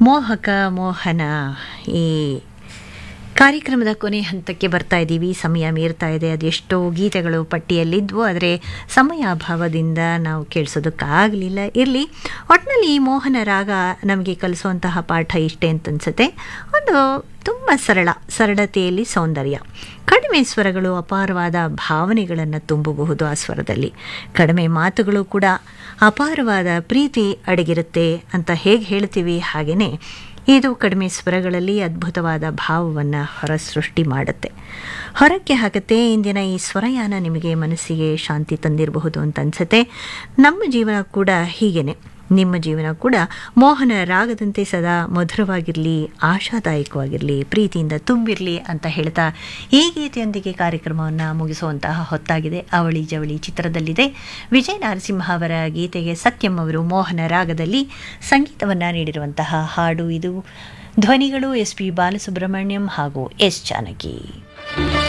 ಮೋಹಕ ಮೋಹನ ಈ ಕಾರ್ಯಕ್ರಮದ ಕೊನೆ ಹಂತಕ್ಕೆ ಬರ್ತಾ ಇದ್ದೀವಿ ಸಮಯ ಮೀರ್ತಾ ಇದೆ ಅದೆಷ್ಟೋ ಗೀತೆಗಳು ಪಟ್ಟಿಯಲ್ಲಿದ್ವು ಆದರೆ ಸಮಯ ಅಭಾವದಿಂದ ನಾವು ಕೇಳಿಸೋದಕ್ಕಾಗಲಿಲ್ಲ ಇರಲಿ ಒಟ್ಟಿನಲ್ಲಿ ಈ ಮೋಹನ ರಾಗ ನಮಗೆ ಕಲಿಸುವಂತಹ ಪಾಠ ಇಷ್ಟೇ ಅಂತ ಅನ್ಸುತ್ತೆ ಒಂದು ತುಂಬ ಸರಳ ಸರಳತೆಯಲ್ಲಿ ಸೌಂದರ್ಯ ಕಡಿಮೆ ಸ್ವರಗಳು ಅಪಾರವಾದ ಭಾವನೆಗಳನ್ನು ತುಂಬಬಹುದು ಆ ಸ್ವರದಲ್ಲಿ ಕಡಿಮೆ ಮಾತುಗಳು ಕೂಡ ಅಪಾರವಾದ ಪ್ರೀತಿ ಅಡಗಿರುತ್ತೆ ಅಂತ ಹೇಗೆ ಹೇಳ್ತೀವಿ ಹಾಗೆಯೇ ಇದು ಕಡಿಮೆ ಸ್ವರಗಳಲ್ಲಿ ಅದ್ಭುತವಾದ ಭಾವವನ್ನು ಹೊರ ಸೃಷ್ಟಿ ಮಾಡುತ್ತೆ ಹೊರಕ್ಕೆ ಹಾಕುತ್ತೆ ಇಂದಿನ ಈ ಸ್ವರಯಾನ ನಿಮಗೆ ಮನಸ್ಸಿಗೆ ಶಾಂತಿ ತಂದಿರಬಹುದು ಅಂತ ಅನ್ಸುತ್ತೆ ನಮ್ಮ ಜೀವನ ಕೂಡ ಹೀಗೇನೆ ನಿಮ್ಮ ಜೀವನ ಕೂಡ ಮೋಹನ ರಾಗದಂತೆ ಸದಾ ಮಧುರವಾಗಿರಲಿ ಆಶಾದಾಯಕವಾಗಿರಲಿ ಪ್ರೀತಿಯಿಂದ ತುಂಬಿರಲಿ ಅಂತ ಹೇಳ್ತಾ ಈ ಗೀತೆಯೊಂದಿಗೆ ಕಾರ್ಯಕ್ರಮವನ್ನು ಮುಗಿಸುವಂತಹ ಹೊತ್ತಾಗಿದೆ ಅವಳಿ ಜವಳಿ ಚಿತ್ರದಲ್ಲಿದೆ ವಿಜಯ ನರಸಿಂಹ ಅವರ ಗೀತೆಗೆ ಸತ್ಯಂ ಅವರು ಮೋಹನ ರಾಗದಲ್ಲಿ ಸಂಗೀತವನ್ನು ನೀಡಿರುವಂತಹ ಹಾಡು ಇದು ಧ್ವನಿಗಳು ಎಸ್ ಪಿ ಬಾಲಸುಬ್ರಹ್ಮಣ್ಯಂ ಹಾಗೂ ಎಸ್ ಜಾನಕಿ